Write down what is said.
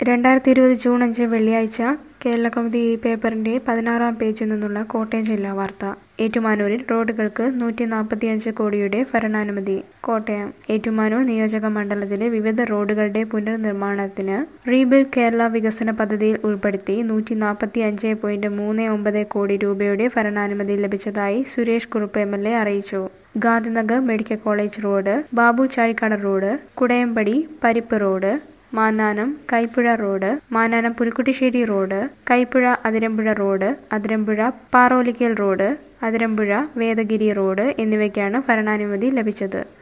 രണ്ടായിരത്തി ഇരുപത് ജൂൺ അഞ്ച് വെള്ളിയാഴ്ച കേരളകൗമുദി ഈ പേപ്പറിന്റെ പതിനാറാം പേജിൽ നിന്നുള്ള കോട്ടയം ജില്ലാ വാർത്ത ഏറ്റുമാനൂരിൽ റോഡുകൾക്ക് നൂറ്റി നാൽപ്പത്തിയഞ്ച് കോടിയുടെ ഭരണാനുമതി കോട്ടയം ഏറ്റുമാനൂർ നിയോജക മണ്ഡലത്തിലെ വിവിധ റോഡുകളുടെ പുനർനിർമ്മാണത്തിന് റീബിൽഡ് കേരള വികസന പദ്ധതിയിൽ ഉൾപ്പെടുത്തി നൂറ്റി നാൽപ്പത്തി അഞ്ച് പോയിന്റ് മൂന്ന് ഒമ്പത് കോടി രൂപയുടെ ഭരണാനുമതി ലഭിച്ചതായി Suresh Kurup M L A അറിയിച്ചു Gandhinagar medical college road Babu Chazhikadan road Kudayampady Parippu road Mannanam Kaipuzha road Mannanam Pulikuttissery road Kaipuzha Athirampuzha road Athirampuzha Parolickal road Athirampuzha Vedagiri road എന്നിവയ്ക്കാണ് ഭരണാനുമതി ലഭിച്ചത്